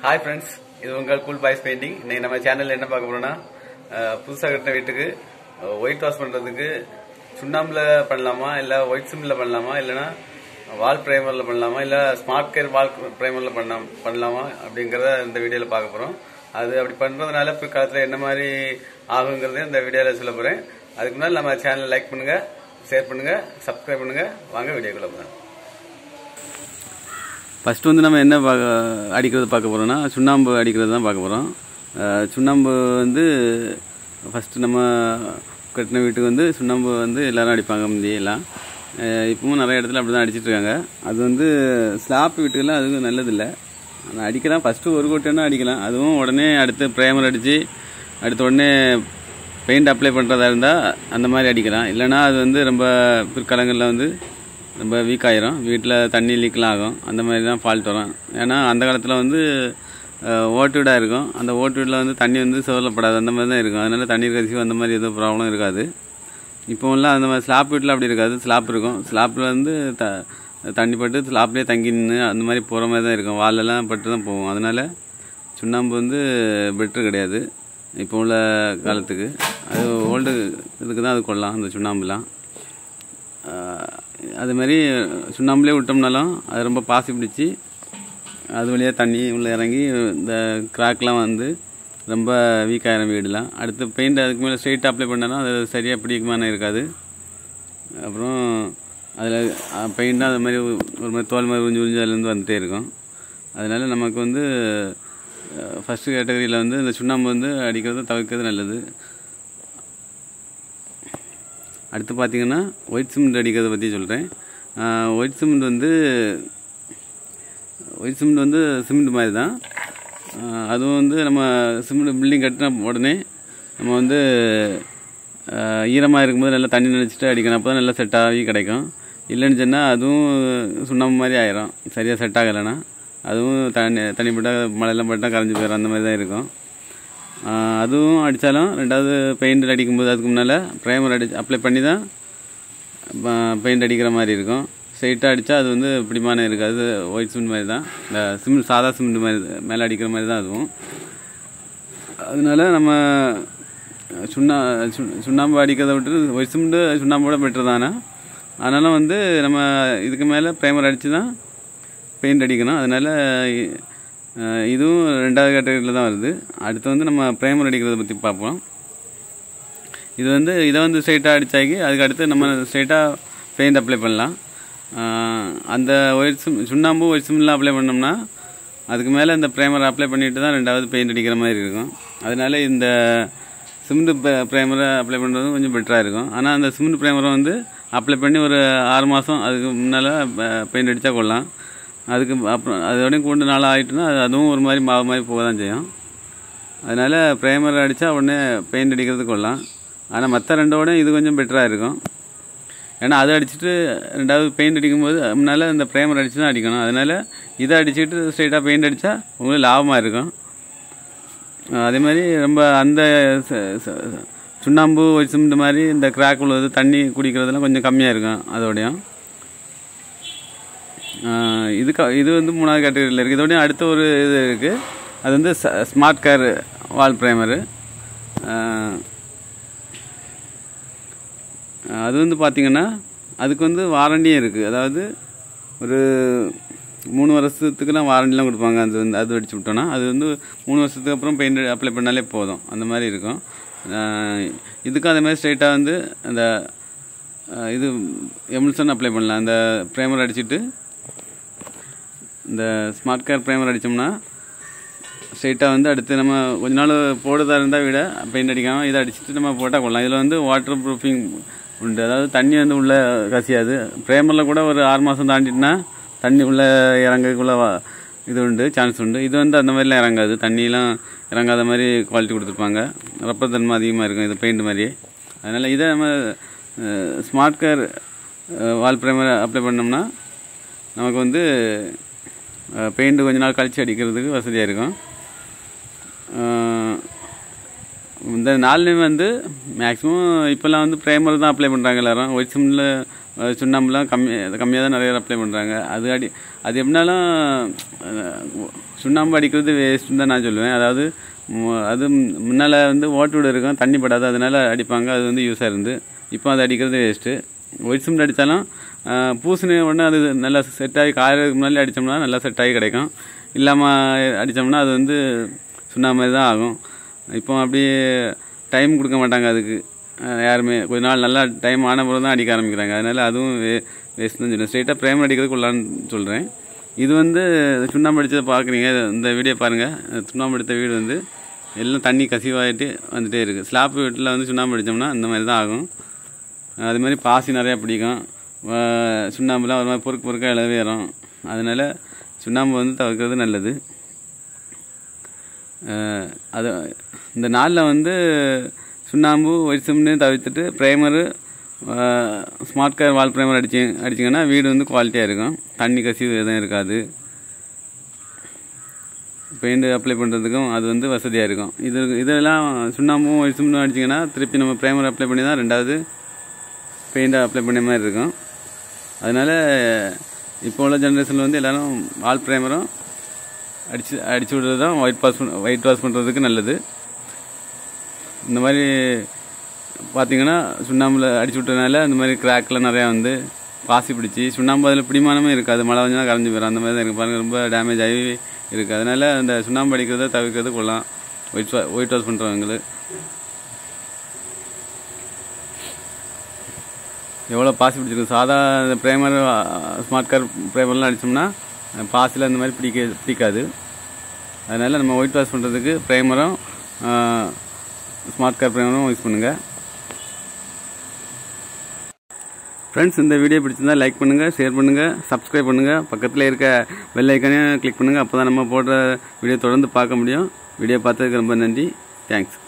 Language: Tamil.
ஹாய் ஃப்ரெண்ட்ஸ் இது உங்கள் கூல் பாய்ஸ் பெயிண்டிங் இன்னைக்கு நம்ம சேனல்ல என்ன பார்க்க போறோம்னா அஹ், புதுசா கட்டின வீட்டுக்கு ஒயிட் வாஷ் பண்றதுக்கு சுண்ணாம்புல பண்ணலாமா இல்ல ஒயிட் சிம்ல பண்ணலாமா இல்லனா வால் பிரைமர்ல பண்ணலாமா இல்ல ஸ்மார்ட் கேர் வால் பிரைமர்ல பண்ணலாம் பண்ணலாமா அப்படிங்கறத இந்த வீடியோல பார்க்க போறோம் அது அப்படி பண்றதுனால பிற்காலத்துல என்ன மாதிரி ஆகுங்கிறதையும் இந்த வீடியோல சொல்ல போறேன் அதுக்கு முன்னாடி நம்ம சேனலை லைக் பண்ணுங்க ஷேர் பண்ணுங்க சப்ஸ்கிரைப் பண்ணுங்க வாங்க வீடியோக்குள்ள போறோம் ஃபஸ்ட்டு வந்து நம்ம என்ன பார்க்க அடிக்கிறது பார்க்க போகிறோம்னா சுண்ணாம்பு அடிக்கிறது தான் பார்க்க போகிறோம் சுண்ணாம்பு வந்து ஃபஸ்ட்டு நம்ம கட்டின வீட்டுக்கு வந்து சுண்ணாம்பு வந்து எல்லாரும் அடிப்பாங்க முந்தி எல்லாம் அஹ் இப்பவும் நிறைய இடத்துல அப்படி தான் அடிச்சிட்டு இருக்காங்க அது வந்து ஸ்லாப் வீட்டுக்கெல்லாம் அதுவும் நல்லதில்லை ஆனால் அடிக்கலாம் ஃபஸ்ட்டு ஒரு கோட்டன்னா அடிக்கலாம் அதுவும் உடனே அடுத்து ப்ரைமர் அடித்து அடுத்த உடனே பெயிண்ட் அப்ளை பண்ணுறதா இருந்தால் அந்த மாதிரி அடிக்கலாம் இல்லைன்னா அது வந்து ரொம்ப பிற்காலங்களில் வந்து ரொம்ப வீக் ஆயிரும் வீட்டில் தண்ணி லீக்லாம் ஆகும் அந்த மாதிரி தான் ஃபால்ட் வரும் ஏன்னா அந்த காலத்தில் வந்து அஹ், ஓட்டு வீடாக இருக்கும் அந்த ஓட்டு வீட்டில் வந்து தண்ணி வந்து சோதலப்படாது அந்த மாதிரி தான் இருக்கும் அதனால தண்ணீர் கசிவு அந்த மாதிரி எதுவும் ப்ராப்ளம் இருக்காது இப்போலாம் அந்த மாதிரி ஸ்லாப் வீட்டில் அப்படி இருக்காது ஸ்லாப் இருக்கும் ஸ்லாப்பில் வந்து த தண்ணி பட்டு ஸ்லாப்லேயே தங்கி நின்று அந்த மாதிரி போகிற மாதிரி தான் இருக்கும் வாலெல்லாம் பட்டு தான் போகும் அதனால சுண்ணாம்பு வந்து பெட்ரு கிடையாது இப்போ உள்ள காலத்துக்கு அது ஓல்டு இதுக்கு தான் அது கொள்ளலாம் அந்த சுண்ணாம்புலாம் ஆஹ் அது மாதிரி சுண்ணாம்புலேயே விட்டோம்னாலும் அது ரொம்ப பாசி பிடிச்சி அது வழியாக தண்ணி உள்ளே இறங்கி இந்த கிராக்லாம் வந்து ரொம்ப வீக் ஆயிரும் வீடுலாம் அடுத்து பெயிண்ட் அதுக்கு மேலே ஸ்ட்ரெயிட் அப்ளை பண்ணாலும் அது சரியாக பிடிக்குமான இருக்காது அப்புறம் அதில் பெயிண்ட்டும் அது மாதிரி ஒரு மாதிரி தோல் மாதிரி உறிஞ்சு உறிஞ்சு அதுலேருந்து வந்துட்டே இருக்கும் அதனால நமக்கு வந்து ஃபஸ்ட்டு கேட்டகரியில் வந்து இந்த சுண்ணாம்பு வந்து அடிக்கிறத தவிர்க்கிறது நல்லது அடுத்து பார்த்தீங்கன்னா ஒயிட் சிமெண்ட் அடிக்கிறத பற்றி சொல்கிறேன் ஒயிட் சிமெண்ட் வந்து ஒயிட் சிமெண்ட் வந்து சிமெண்ட் மாதிரி தான் ஆஹ் அதுவும் வந்து நம்ம சிமெண்ட் பில்டிங் கட்டின உடனே நம்ம வந்து ஈரமாக இருக்கும்போது நல்லா தண்ணி நினச்சிட்டு அடிக்கணும் அப்போ தான் நல்லா செட் ஆகி கிடைக்கும் இல்லைன்னு சொன்னால் அதுவும் சுண்ணாம்பு மாதிரி ஆயிரும் சரியாக செட் ஆகலைன்னா அதுவும் தண்ணி தண்ணி பட்டால் மழையெல்லாம் பட்டால் கரைஞ்சி போயிடும் அந்த மாதிரி தான் இருக்கும் ஆஹ் அதுவும் அடித்தாலும் ரெண்டாவது பெயிண்ட் அடிக்கும்போது அதுக்கு முன்னால் ப்ரைமர் அடி அப்ளை பண்ணி தான் பெயிண்ட் அடிக்கிற மாதிரி இருக்கும் ஸ்ட்ரைட்டாக அடித்தா அது வந்து பிடிமான இருக்காது ஒயிட் சிமெண்ட் மாதிரி தான் இந்த சிமெண்ட் சாதா சிமெண்ட் மாதிரி மேலே அடிக்கிற மாதிரி தான் அதுவும் அதனால நம்ம சுண்ணா சு- சுண்ணாம்பு அடிக்கிறத விட்டு ஒயிட் சிமெண்ட்டு சுண்ணாம்போட பெட்டர் தானே ஆனாலும் வந்து நம்ம இதுக்கு மேலே ப்ரைமர் அடித்து தான் பெயிண்ட் அடிக்கணும் அதனால் அஹ், இதுவும் ரெண்டாவது கேட்டகரியில் தான் வருது அடுத்து வந்து நம்ம ப்ரைமர் அடிக்கிறத பற்றி பார்ப்போம் இது வந்து இதை வந்து ஸ்ட்ரைட்டாக அடித்தாக்கி அதுக்கு அடுத்து நம்ம ஸ்ட்ரைட்டாக பெயிண்ட் அப்ளை பண்ணலாம் அஹ், அந்த ஒயிட் சிம் சுண்ணாம்பு ஒயிட் சிம்லாம் அப்ளை பண்ணோம்னா அதுக்கு மேலே இந்த ப்ரைமரை அப்ளை பண்ணிட்டு தான் ரெண்டாவது பெயிண்ட் அடிக்கிற மாதிரி இருக்கும் அதனால இந்த சிமெண்ட் ப்ரைமரை அப்ளை பண்ணுறது கொஞ்சம் பெட்டராக இருக்கும் ஆனால் அந்த சிமெண்ட் ப்ரைமரை வந்து அப்ளை பண்ணி ஒரு ஆறு மாதம் அதுக்கு முன்னால் பெயிண்ட் அடித்தா கொள்ளலாம் அதுக்கு அப்புறம் அதோடய கூண்டு நாள் ஆகிட்டுனா அது அதுவும் ஒரு மாதிரி மாவு மாதிரி போக தான் செய்யும் அதனால் ப்ரைமர் அடித்தா உடனே பெயிண்ட் அடிக்கிறது கொள்ளலாம் ஆனால் மற்ற ரெண்டோட இது கொஞ்சம் பெட்டராக இருக்கும் ஏன்னா அதை அடிச்சுட்டு ரெண்டாவது பெயிண்ட் அடிக்கும்போது முன்னால் இந்த ப்ரைமர் அடித்து தான் அடிக்கணும் அதனால் இதை அடிச்சுட்டு ஸ்ட்ரைட்டாக பெயிண்ட் அடித்தா உங்களுக்கு லாபமாக இருக்கும் அஹ் அதே மாதிரி ரொம்ப அந்த ச- ச- சுண்ணாம்பு ஒயிட் சிமெண்ட் மாதிரி இந்த கிராக் உள்ளது தண்ணி குடிக்கிறதுலாம் கொஞ்சம் கம்மியாக இருக்கும் அதோடையும் ஆஹ் இதுக்கு இது வந்து மூணாவது கேட்டகரியில் இருக்குது இதோடய அடுத்த ஒரு இது இருக்குது அது வந்து ஸ்மார்ட் கார் வால் ப்ரைமரு அது வந்து பார்த்திங்கன்னா அதுக்கு வந்து வாரண்டியும் இருக்குது அதாவது ஒரு மூணு வருஷத்துக்குலாம் வாரண்டிலாம் கொடுப்பாங்க அது வந்து அது அடிச்சு விட்டோன்னா அது வந்து மூணு வருஷத்துக்கு அப்புறம் பெயிண்ட் அப்ளை பண்ணாலே போதும் அந்த மாதிரி இருக்கும் ஆஹ் இதுக்கும் அதே மாதிரி ஸ்ட்ரைட்டாக வந்து அந்த ஆஹ் இது எமுல்சன் அப்ளை பண்ணலாம் அந்த ப்ரைமர் அடிச்சுட்டு இந்த ஸ்மார்ட் கார் ப்ரைமர் அடித்தோம்னா ஸ்ட்ரைட்டாக வந்து அடுத்து நம்ம கொஞ்ச நாள் போடுறதா இருந்தால் விட பெயிண்ட் அடிக்காமல் இதை அடிச்சுட்டு நம்ம போட்டால் கொள்ளலாம் இதில் வந்து வாட்டர் ப்ரூஃபிங் உண்டு அதாவது தண்ணி வந்து உள்ளே கசியாது ப்ரைமரில் கூட ஒரு ஆறு மாதம் தாண்டிட்டுனா தண்ணி உள்ளே இறங்கக்குள்ள வா- இது உண்டு சான்ஸ் உண்டு இது வந்து அந்த மாதிரிலாம் இறங்காது தண்ணியெலாம் இறங்காத மாதிரி குவாலிட்டி கொடுத்துருப்பாங்க ரப்பத்தன்மை அதிகமாக இருக்கும் இது பெயிண்ட் மாதிரியே அதனால் இதை நம்ம smart car wall primer apply பண்ணோம்னா நமக்கு வந்து பெயிண்ட் கொஞ்ச நாள் கழிச்சு அடிக்கிறதுக்கு வசதியாக இருக்கும் அஹ் இந்த நாலுலேயும் வந்து மேக்ஸிமம் இப்போல்லாம் வந்து ப்ரைமர் தான் அப்ளை பண்ணுறாங்க எல்லாரும் ஒயிட் சிம்மில் சுண்ணாம்புலாம் கம்மி கம்மியாக தான் நிறைய அப்ளை பண்ணுறாங்க அது அடி அது எப்படினாலும் சுண்ணாம்பு அடிக்கிறது வேஸ்ட்டுன்னு தான் நான் சொல்லுவேன் அதாவது மு- அது முன்னால் வந்து ஓட்டு வீடு இருக்கும் தண்ணி படாது அதனால அடிப்பாங்க அது வந்து யூஸாக இருந்து இப்போ அது அடிக்கிறது வேஸ்ட்டு ஒயிட் சிமெண்ட் அடித்தாலும் பூசின உடனே அது நல்லா செட் ஆகி காயறதுக்கு முன்னாடி அடித்தோம்னா நல்லா செட் ஆகி கிடைக்கும் இல்லாமல் அடித்தோம்னா அது வந்து சுண்ணாம்பு மாதிரி தான் ஆகும் இப்போ அப்படி டைம் கொடுக்க மாட்டாங்க அதுக்கு அஹ் யாருமே கொஞ்ச நாள் நல்லா டைம் ஆன பிறகு தான் அடிக்க ஆரம்பிக்கிறாங்க அதனால அதுவும் வே வேஸ்ட் தான் சொல்லுவேன் ஸ்ட்ரெயிட்டாக பிரேமர் அடிக்கிறதுக்கு உள்ளான்னு சொல்கிறேன் இது வந்து சுண்ணாம்பு அடித்ததை பார்க்குறீங்க இந்த வீடியோ பாருங்கள் சுண்ணாம்பு அடித்த வீடு வந்து எல்லாம் தண்ணி கசிவாயிட்டு வந்துட்டே இருக்குது ஸ்லாப் வீட்டில் வந்து சுண்ணாம்பு அடித்தோம்னா இந்த மாதிரி தான் ஆகும் அது மாதிரி பாசி நிறையா பிடிக்கும் வ- சுண்ணாம்புலாம் ஒரு மாதிரி பொறுக்கு பொறுக்காக இளவேறும் அதனால் சுண்ணாம்பு வந்து தவிர்க்கிறது நல்லது அஹ் அது இந்த நாளில் வந்து சுண்ணாம்பு ஒயிட் சிமெண்ட்டையும் தவிர்த்துட்டு primer smart car wall primer அடிச்சு அடிச்சிங்கன்னா வீடு வந்து குவாலிட்டியாக இருக்கும் தண்ணி கசிவு எதுவும் இருக்காது பெயிண்ட் அப்ளை பண்ணுறதுக்கும் அது வந்து வசதியாக இருக்கும் இது இதெல்லாம் சுண்ணாம்பும் ஒயிட் சிமெண்ட்டும் அடிச்சிங்கன்னா திருப்பி நம்ம ப்ரைமர் அப்ளை பண்ணி தான் ரெண்டாவது பெயிண்டை அப்ளை பண்ண மாதிரி இருக்கும் அதனால் இப்போ உள்ள ஜென்ரேஷனில் வந்து எல்லோரும் வால் ப்ரைமரும் அடிச்சு அடிச்சு விடுறது தான் ஒயிட் வாஷ் ஒயிட் வாஷ் பண்ணுறதுக்கு நல்லது இந்த மாதிரி பார்த்தீங்கன்னா சுண்ணாம்பில் அடிச்சு விட்டதுனால இந்த மாதிரி கிராக்லாம் நிறையா வந்து பாசி பிடிச்சி சுண்ணாம்பு அதில் பிடிமானமே இருக்காது மழை வந்துச்சுன்னா கரைஞ்சி போயிடும் அந்த மாதிரி தான் இருக்குது பாருங்கள் ரொம்ப டேமேஜ் ஆகி இருக்குது அதனால் அந்த சுண்ணாம்பு அடிக்கிறத தவிர்க்கிறது கொள்ளலாம் ஒயிட் வா ஒயிட் வாஷ் பண்ணுறவங்களுக்கு எவ்வளோ பாசி பிடிச்சிருக்கு சாதா இந்த ப்ரைமர் ஸ்மார்ட் கார் ப்ரைமர்லாம் அடித்தோம்னா பாசியில் இந்த மாதிரி பிடிக்க பிடிக்காது அதனால் நம்ம ஒயிட் வாஷ் பண்ணுறதுக்கு ப்ரைமரும் ஸ்மார்ட் கார் ப்ரைமரும் யூஸ் பண்ணுங்கள் ஃப்ரெண்ட்ஸ் இந்த வீடியோ பிடிச்சிருந்தா லைக் பண்ணுங்கள் ஷேர் பண்ணுங்கள் சப்ஸ்கிரைப் பண்ணுங்கள் பக்கத்தில் இருக்க பெல் ஐக்கானையும் கிளிக் பண்ணுங்கள் அப்போ தான் நம்ம போடுற வீடியோ தொடர்ந்து பார்க்க முடியும் வீடியோ பார்த்ததுக்கு ரொம்ப நன்றி தேங்க்ஸ்